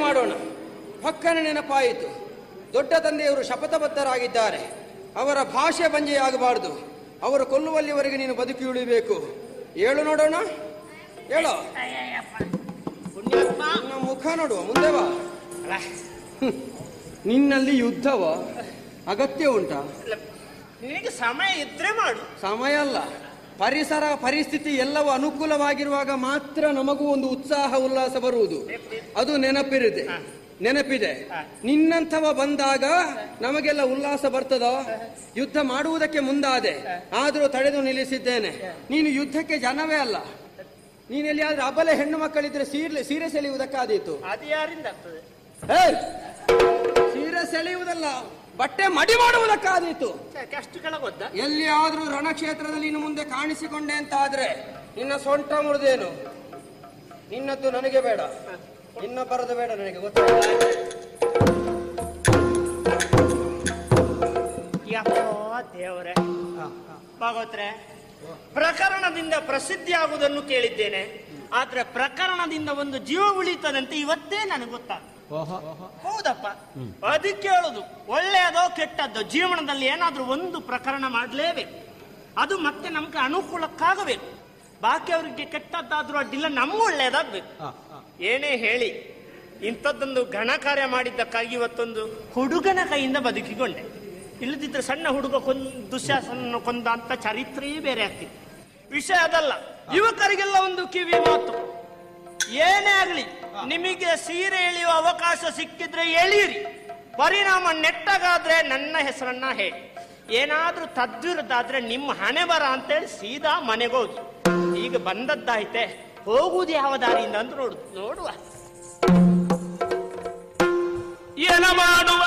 ಮಾಡೋಣ ಪಕ್ಕನ ನೆನಪಾಯಿತು ದೊಡ್ಡ ತಂದೆಯವರು ಶಪಥಬದ್ಧರಾಗಿದ್ದಾರೆ ಅವರ ಭಾಷೆ ಬಂಜೆಯಾಗಬಾರದು ಅವರು ಕೊಲ್ಲುವಲ್ಲಿವರೆಗೆ ನೀನು ಬದುಕಿ ಉಳಿಬೇಕು ಹೇಳು ನೋಡೋಣ ಹೇಳೋ ಪುಣ್ಯಾತ್ಮ ನಿನ್ನ ಮುಖ ನೋಡುವ ಮುಂದೆ ಬಾ ಹ್ಮ್. ನಿನ್ನಲ್ಲಿ ಯುದ್ಧವ ಅಗತ್ಯ ಉಂಟಾ ಅಲ್ಲ, ನಿನಗೆ ಸಮಯ ಇದ್ರೆ ಮಾಡು ಸಮಯ ಅಲ್ಲ ಪರಿಸರ ಪರಿಸ್ಥಿತಿ ಎಲ್ಲವೂ ಅನುಕೂಲವಾಗಿರುವಾಗ ಮಾತ್ರ ನಮಗೂ ಒಂದು ಉತ್ಸಾಹ ಉಲ್ಲಾಸ ಬರುವುದು ಅದು ನೆನಪಿರಿದೆ ನೆನಪಿದೆ ನಿನ್ನಂಥವ ಬಂದಾಗ ನಮಗೆಲ್ಲ ಉಲ್ಲಾಸ ಬರ್ತದೋ ಯುದ್ಧ ಮಾಡುವುದಕ್ಕೆ ಮುಂದಾದೆ ಆದರೂ ತಡೆದು ನಿಲ್ಲಿಸಿದ್ದೇನೆ ನೀನು ಯುದ್ಧಕ್ಕೆ ಜನವೇ ಅಲ್ಲ ನೀನು ಎಲ್ಲಿಯಾದ್ರೂ ಅಬಲೆ ಹೆಣ್ಣು ಮಕ್ಕಳಿದ್ರೆ ಸೀರೆ ಸೀರೆ ಸೆಳೆಯುವುದಕ್ಕಾದೀತು ಅದು ಯಾರಿಂದ ಆಗ್ತದೆ ಏಯ್! ಸೀರೆ ಸೆಳೆಯುವುದಲ್ಲ ಬಟ್ಟೆ ಮಡಿ ಮಾಡುವುದಕ್ಕಾದೀತು ಯಾಕೆ ಅಷ್ಟು ಕೆಳಗೊದ್ದ ಎಲ್ಲಿಯಾದ್ರೂ ರಣಕ್ಷೇತ್ರದಲ್ಲಿ ಇನ್ನು ಮುಂದೆ ಕಾಣಿಸಿಕೊಂಡೆ ಅಂತ ಆದ್ರೆ ನಿನ್ನ ಸೊಂಟ ಮುರಿದೇನು ನಿನ್ನದ್ದು ನನಗೆ ಬೇಡ ನಿನ್ನ ಬರದ ಬೇಡ ನನಗೆ ಗೊತ್ತಾಯ್ತಾ ಯಪ್ಪೋ ದೇವರೇ ಭಾಗವತ್ರೆ ಪ್ರಕರಣದಿಂದ ಪ್ರಸಿದ್ಧಿ ಆಗುವುದನ್ನು ಕೇಳಿದ್ದೇನೆ ಆದ್ರೆ ಪ್ರಕರಣದಿಂದ ಒಂದು ಜೀವ ಉಳಿತದಂತೆ ಇವತ್ತೇ ನನಗೆ ಗೊತ್ತಾಗ ಹೌದಪ್ಪ ಅದಕ್ಕೆ ಹೇಳುದು ಒಳ್ಳೆಯದೋ ಕೆಟ್ಟದ್ದೋ ಜೀವನದಲ್ಲಿ ಏನಾದ್ರೂ ಒಂದು ಪ್ರಕರಣ ಮಾಡಲೇಬೇಕು ಅದು ಮತ್ತೆ ನಮ್ಗೆ ಅನುಕೂಲಕ್ಕಾಗಬೇಕು ಬಾಕಿ ಅವರಿಗೆ ಕೆಟ್ಟದ್ದಾದ್ರೂ ಅಡ್ಡಿಲ್ಲ ನಮ್ಗೆ ಒಳ್ಳೆಯದಾಗ್ಬೇಕು ಏನೇ ಹೇಳಿ ಇಂಥದ್ದೊಂದು ಘನ ಕಾರ್ಯ ಮಾಡಿದ್ದಕ್ಕಾಗಿ ಇವತ್ತೊಂದು ಹುಡುಗನ ಕೈಯಿಂದ ಬದುಕಿಕೊಂಡೆ ಇಲ್ಲದಿದ್ರೆ ಸಣ್ಣ ಹುಡುಗ ಕೊಂದ್ ದುಶ್ಯಾಸನ ಕೊಂದ ಅಂತ ಚರಿತ್ರೆಯೇ ಬೇರೆ ಆಗ್ತಿತ್ತು ವಿಷಯ ಅದಲ್ಲ ಯುವಕರಿಗೆಲ್ಲ ಒಂದು ಕಿವಿ ಮಾತು ಏನೇ ಆಗಲಿ ನಿಮಗೆ ಸೀರೆ ಎಳೆಯುವ ಅವಕಾಶ ಸಿಕ್ಕಿದ್ರೆ ಎಳೀರಿ ಪರಿಣಾಮ ನೆಟ್ಟಗಾದ್ರೆ ನನ್ನ ಹೆಸರನ್ನ ಹೇಳಿ ಏನಾದ್ರೂ ತದ್ವಿರುದ್ದಾದ್ರೆ ನಿಮ್ಮ ಹಣೆ ಬರ ಅಂತೇಳಿ ಸೀದಾ ಮನೆಗೋಗಿ ಈಗ ಬಂದದ್ದಾಯ್ತೆ ಹೋಗುವುದು ಯಾವ ದಾರಿಯಿಂದ ಅಂತ ನೋಡು ನೋಡುವ ಏನ ಮಾಡುವ